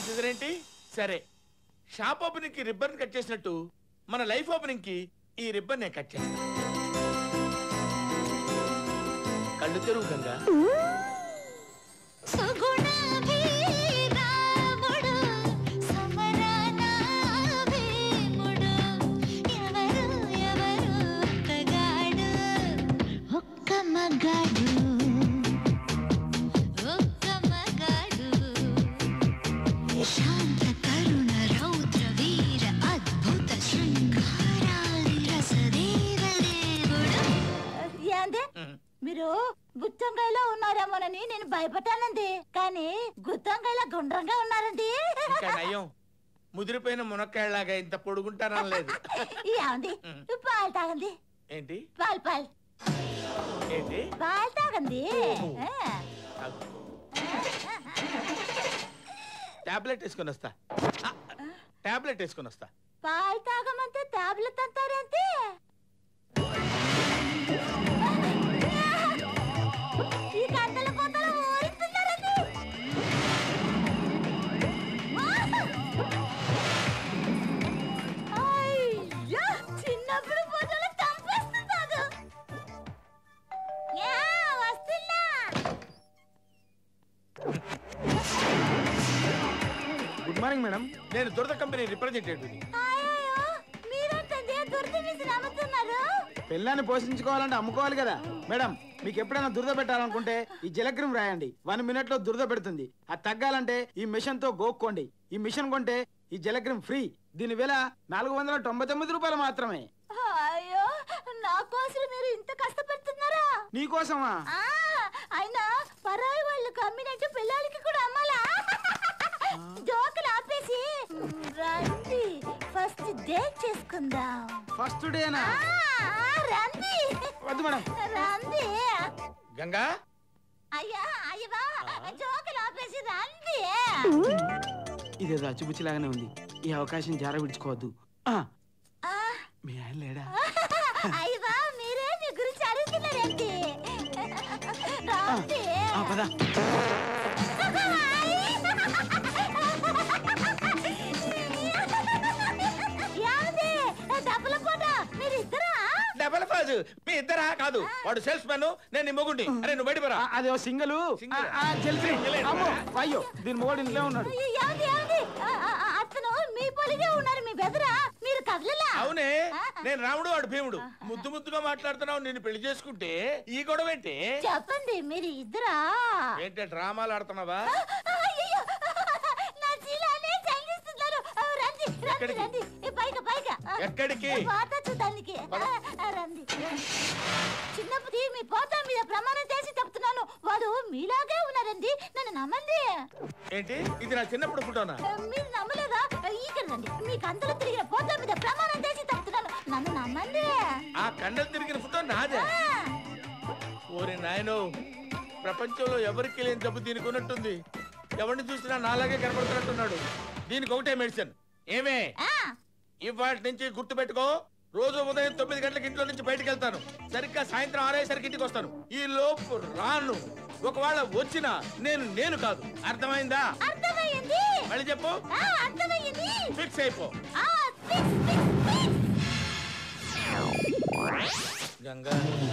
Scissor ఏంటి సరే shop opening కి రిబ్బన్ కట్ చేసినట్టు మన లైఫ్ ఓపెనింగ్ కి ఈ రిబ్బన్ నేను కట్ చేస్తాను కళ్ళు తెరువు గంగా సుగుణాభిరాముడు, సమరనాభిముడు, ఎవరు ఎవరు ఒక్కగాడు, ఒక్క మగాడు ఒక్క మగాడు శాంత కరుణ రౌద్ర వీర అద్భుత శృంగారాది రసదేవ దేవుడు ఏంది మీరు గుత్తంకాయలో ఉన్నారేమోనని నేను భయపడ్డానండి కానీ గుత్తంకాయలో గుండ్రంగా ఉన్నారండి ఇంకా నయం ముదిరిపోయిన మునక్కాయలాగా ఇంత పొడుగుంటానా లేదు ఏమండి పాలు తాగండి ఏంటి పాలు పాలు ఏంటి పాలు తాగండి ఆ. టాబ్లెట్ వేసుకొని వస్తా ఆ, టాబ్లెట్ వేసుకొని వస్తా పాలు తాగమంటే టాబ్లెట్ అంటారేంటి ఈ గంటల పొందలు ఊరిస్తున్నారండి అయ్యో చిన్నప్పుడు పొదలు చంపేస్తున్నాడు యా వస్తున్నా గుడ్ మార్నింగ్ మేడం నేను దురద కంపెనీ రిప్రజెంటేటివ్ అయ్యో మీరేంటండి దురద మిషన్ అమ్ముతున్నారు పిల్లాన్ని పోషించుకోవాలంటే అమ్ముకోవాలి కదా మేడం మీకు ఎప్పుడైనా దురద పెట్టాలనుకుంటే ఈ జలక్రిమ్ రాయండి వన్ మినిట్ లో దురద పెడుతుంది అది తగ్గాలంటే ఈ మిషన్ తో గోక్కోండి ఈ మిషన్ కొంటే ఈ జలక్రిమ్ ఫ్రీ దీని విల నాలుగు వందల తొంభై తొమ్మిది రూపాయలు మాత్రమే అయ్యో నా కోసం మీరు ఇంత కష్టపడుతున్నారా నీకోసమా ఆ, అయినా పరాయి వాళ్ళు కమ్మినట్టు పిల్లలకి కూడా అమ్మాలా జోకులు ఆపేసి రండి ఫస్ట్ డేట్ చేసుకుందాం ఫస్ట్ డేనా ఆ, ఆ, రండి వద్దు మేడం రండి గంగా అయ్యా అయ్యవా జోకులు ఆపేసి రండి ఇదేదో అచ్చుపుచ్చిలాగానే ఉంది ఈ అవకాశం జార విడుచుకోవద్దు ఆ, ఆ, మీ ఆయన లేడా అయ్యవా మీరే మీ గురించి అడుగుతున్నారేంటి రండి ఆ, పద ఏమండి డబ్బుల పూట మీరు ఇద్దరా డబల్ ఫాజ్ మీ ఇద్దరా కాదు వాడు సేల్స్ మ్యాన్ నేను నీ మొగుండి అరే నువ్వు బయట ఆ, అదే సింగలు సింగిల్. జల్ఫీ అమ్మో అయ్యో దీని మోడు ఇంట్లో ఉన్నాడు ఏమండి ఏమండి ఆ, ఆ, ఆ, అతను మీ పొలిగే ఉన్నారు మీ బెదరా మీరు కదలలా అవునే నేను రాముడు వాడు భీముడు ముద్దు ముద్దుగా మాట్లాడుతున్నావు నేను పెళ్లి చేసుకుంటే ఈ గొడవ ఏంటి చెప్పండి మీరు ఇద్దరా ఏంటి డ్రామాలు ఆడుతున్నావా అయ్యయ్యో, నా చీలానే చంగిస్తున్నారు ఆ, రండి రండి ఎక్కడికి? రండి ఏ, పైగా పైగా ఆ, ఎక్కడికి? పోత చూడడానికి పద. ఆ, ఆ, రండి చిన్నప్పుడు మీ పోత మీద ప్రమాణం చేసి చెప్తున్నాను వాడు మీలాగే ఉన్నారండి నన్ను నమ్మండి ఏంటి ఇది నా చిన్నప్పుడు ఫోటోనా ఆ, మీరు నమ్మలేదా ఆ, ఇక్కడ రండి మీకు అంతలో తిరిగిన పోత మీద ప్రమాణం చేసి చెప్తున్నాను నన్ను నమ్మండి ఆ కండలు తిరిగిన ఫోటో నాదే ఆ, ఓరి నాయనో ప్రపంచంలో ఎవరికి లేని జబ్బు దీనికి ఉన్నట్టుంది ఎవరిని చూసినా నాలాగే కనపడుతున్నట్టున్నాడు దీనికి ఒకటే మెడిసిన్ ఏమే ఆ, ఇవాటి నుంచి గుర్తు పెట్టుకో రోజు ఉదయం తొమ్మిది గంటలకు ఇంట్లో నుంచి బయటకు వెళ్తాను సరిగ్గా సాయంత్రం ఆరేసరికి ఇంటికి వస్తాను ఈ లోపు రాను ఒకవేళ వచ్చినా నేను నేను కాదు అర్థమైందా అర్థమయ్యింది మళ్ళీ చెప్పు ఆ, అర్థమయ్యింది ఫిక్స్ అయిపో ఆ, fix, fix, fix. Ganga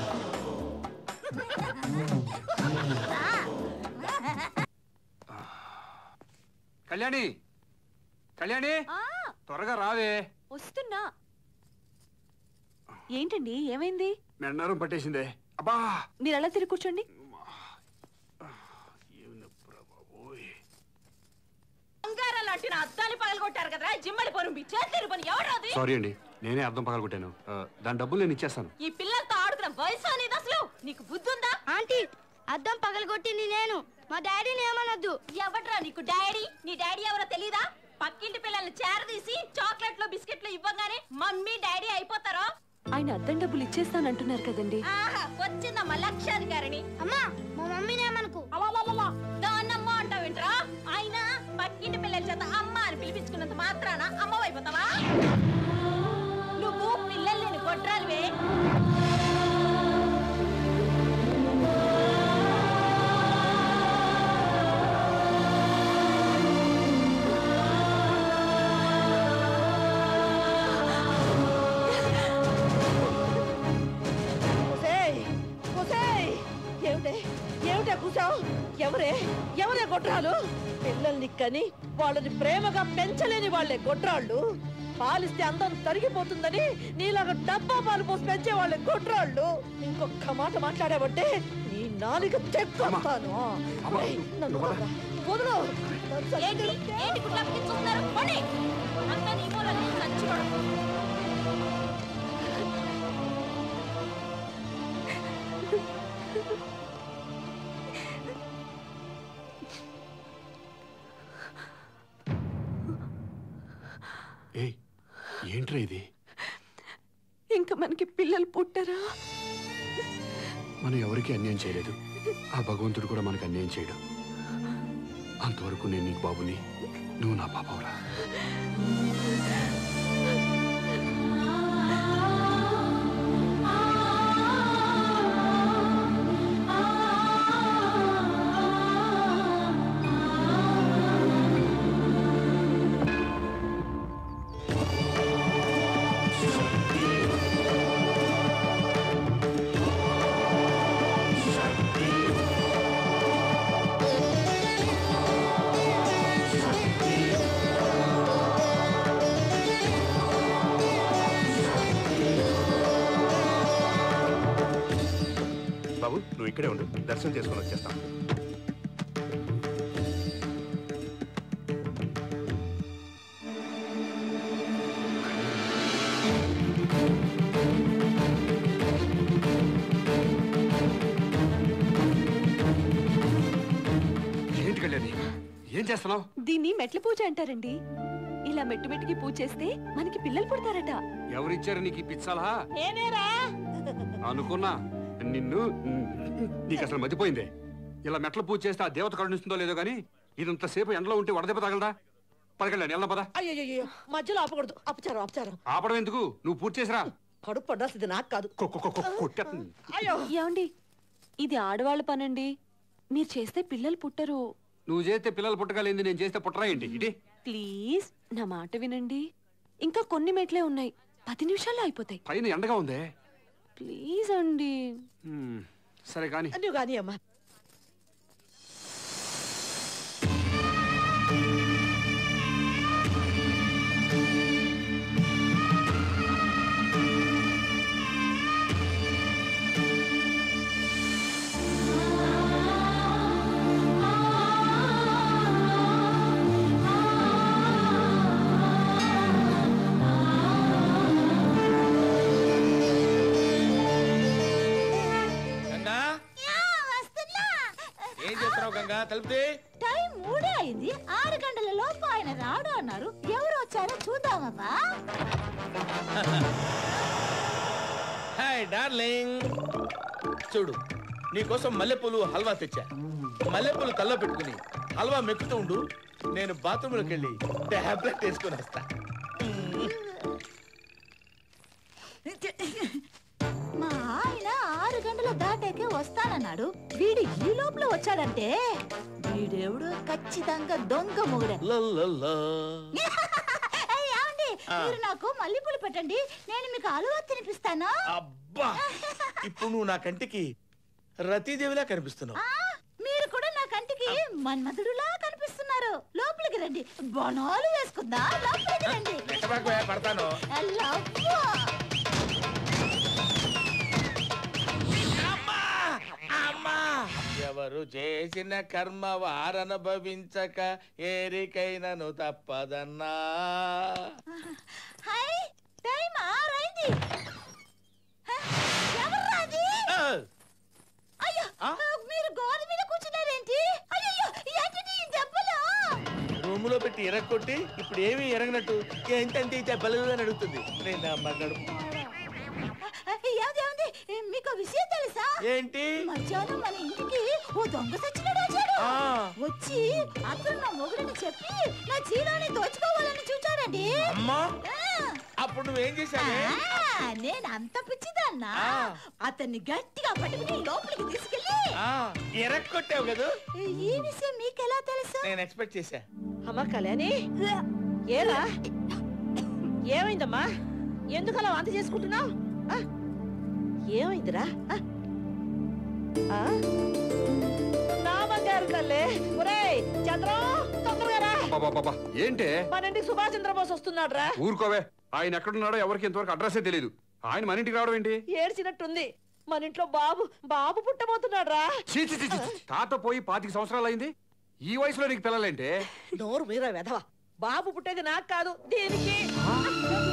Kalyani Kalyani ఆ, త్వరగా రావే వస్తున్నా ఏంటండి ఏమైంది మెండారం పట్టేసిందే అబ్బా మీరు అలా తిరిగి కూర్చోండి బంగారం లాంటి నా అద్దాన్ని పగలగొట్టారు కదా జిమ్మడి పొరుంబి చేతిరి పని ఎవరది సారీ అండి నేనే అర్థం పగలగొట్టాను ఆ, దాని డబ్బులు నేను ఇచ్చేస్తాను ఈ పిల్లలతో ఆడుతున్న వయసు అనేది అసలు నీకు బుద్ధి ఉందా ఆంటీ అద్దం పగలగొట్టింది నేను మా డాడీని ఏమనొద్దు ఎవడ్రా నీకు డాడీ నీ డాడీ ఎవరో తెలీదా పక్కింటి పిల్లల్ని చేరదీసి చాక్లెట్లు బిస్కెట్లు ఇవ్వగానే మమ్మీ డాడీ అయిపోతారో ఆయన అద్దం డబ్బులు ఇచ్చేస్తానంటున్నారు కదండి ఆహా వచ్చిందమ్మా లక్షాధికారిని అమ్మా మా మమ్మీని ఏమనుకు దాన్నమ్మ అంటావేంట్రా ఆయన పక్కింటి పిల్లల చేత అమ్మ అని పిలిపించుకున్నంత మాత్రాన అమ్మ అయిపోతావా నువ్వు పిల్లలు లేని గొడ్రాలివే గొడ్రాలు పిల్లల్ని కని వాళ్ళని ప్రేమగా పెంచలేని వాళ్ళే గొడ్రాళ్ళు పాలిస్తే అందం తరిగిపోతుందని నీలాగా డబ్బా పాలు పోసి పెంచే వాళ్ళే గొడ్రాళ్ళు ఇంకొక మాట మాట్లాడావంటే నీ నాలుక తెక్కొస్తాను ఒరేయ్, నన్ను వదలరా. వదలు ఏంటి ఏంటి గుడ్లప్పకి చూస్తున్నారు పోనీ అంతా నీ మూలనే చచ్చిపోవడం ఏయ్ ఏంట్రా ఇది ఇంకా మనకి పిల్లలు పుట్టరా మనం ఎవరికీ అన్యాయం చేయలేదు ఆ భగవంతుడు కూడా మనకు అన్యాయం చేయడు అంతవరకు నేను నీకు బాబుని నువ్వు నా పాపవురా బాబు నువ్వు ఇక్కడే ఉండు దర్శనం చేసుకొని వచ్చేస్తాం ఏంటి కళ్యాణి ఏం చేస్తున్నావు దీన్ని మెట్ల పూజ అంటారండి ఇలా మెట్టు మెట్టుకి పూజ చేస్తే మనకి పిల్లలు పుడతారట ఎవరిచ్చారు నీకు ఈ పిచ్చాలా నేనేరా అనుకున్నా నిన్ను నీకు అసలు మతిపోయిందే ఇలా మెట్ల పూజ చేస్తే ఆ దేవత కరుణిస్తుందో లేదో గానీ ఇదంతసేపు ఎండలో ఉంటే వడదెబ్బ తగలదా పదకెళ్ళండి ఎలా పద అయ్యో మధ్యలో ఆపకూడదు అపచారం అపచారం ఆపడం ఎందుకు నువ్వు పూజ చేసిరా కడుపు పడ్డాల్సింది నాకు కాదు కొ- కొ- కొ- కొ- కొట్టేస్తుంది. అయ్యో ఏమండి ఇది ఆడవాళ్ళ పనండి మీరు చేస్తే పిల్లలు పుట్టరు నువ్వు చేస్తే పిల్లలు పుట్టగలింది నేను చేస్తే పుట్టరా ఏంటి ఇటీ ప్లీజ్ నా మాట వినండి ఇంకా కొన్ని మెట్లే ఉన్నాయి పది నిమిషాల్లో అయిపోతాయి పైన ఎండగా ఉందే ప్లీజ్ అండి హ్మ్, సరే కానీ నువ్వు కానీ అమ్మా గంగా వస్తున్నా ఏం చేస్తున్నావు గంగా తలుపుతే టైం మూడే అయింది ఆరు గంటల లోపు ఆయన రాడు అన్నారు ఎవరు వచ్చారో చూద్దామమ్మా హాయ్ డార్లింగ్ చూడు నీకోసం మల్లెపూలు హల్వా తెచ్చా మల్లెపూలు కల్లో పెట్టుకుని హల్వా మెక్కుతూ ఉండు నేను బాత్రూంలోకి వెళ్ళి టాబ్లెట్ వేసుకుని వస్తా మా ఆయన ఆరు గంటలు దాటాకే వస్తానన్నాడు వీడు ఈ లోపల వచ్చాడంటే వీడెవడు ఖచ్చితంగా దొంగ మొగుడే లల్లల్లా. ఏయ్, ఏమండి మీరు నాకు మల్లెపూలు పెట్టండి నేను మీకు అలువా తినిపిస్తాను అబ్బా ఇప్పుడు నువ్వు నా కంటికి రతీదేవిలా కనిపిస్తున్నావు ఆ, మీరు కూడా నా కంటికి మన్మధుడులా కనిపిస్తున్నారు లోపలికి రండి బొనాలు వేసుకుందా లోపలికి రండి ఎక్కబాకు పడతాను లవ్వు. అమ్మా! అమ్మా! ఎవరు చేసిన కర్మ వారనుభవించక ఏరికైనను తప్పదన్నా హాయ్ టైం ఆరైంది హ, ఎవర్రా అది? ఆ! అయ్యో ఆ? మీరు గోడ మీద కూర్చున్నారేంటి అయ్యో ఏంటి ఈ దెబ్బలు రూములో పెట్టి ఎరగొట్టి ఇప్పుడు ఏమీ ఎరగనట్టు ఏంటంటే ఈ దెబ్బలు అని అడుగుతుంది నేను అమ్మన్నాడు ఏమిటి ఏమిటి మీకు విషయం తెలుసా ఏంటి మధ్యాహ్నం మన ఇంటికి ఓ దొంగ సచ్చినాడు వచ్చాడు ఆ. వచ్చి అతను నా మొగుడని చెప్పి నా చీరాన్ని దోచుకోవాలని చూచాడండి అమ్మా ఆ. అప్పుడు నువ్వేం చేశావే ఆ, నేను అంత పిచ్చిదన్నా ఆ. అతన్ని గట్టిగా పట్టుకుని లోపలికి తీసుకెళ్ళి ఆ, ఎరగొట్టావు కదా ఈ విషయం మీకెలా తెలుసు నేను ఎక్స్పెక్ట్ చేశా అమ్మా కళ్యాణి ఏరా ఏమైందమ్మా ఎందుకు అలా వాంతి చేసుకుంటున్నావు ఏమైందిరా ఆ? ఆ? నా బంగారు తల్లే ఒరేయ్ చంద్రం తొందరగా రా బాబా ఏంటే మన ఇంటికి సుభాష్ చంద్రబోస్ వస్తున్నాడు రా ఊరుకోవే ఆయన ఎక్కడున్నాడో ఎవరికి ఇంతవరకు అడ్రస్సే తెలియదు ఆయన మన ఇంటికి రావడం ఏంటి ఏడ్చినట్టుంది మన ఇంట్లో బాబు బాబు పుట్టబోతున్నాడు రా చీ, చీ, చీ, చీ, చీ. తాత పోయి పాతిక సంవత్సరాలు అయింది ఈ వయసులో నీకు పిల్లలేంటే నోరు మీరా వెధవ బాబు పుట్టేది నాకు కాదు దీనికి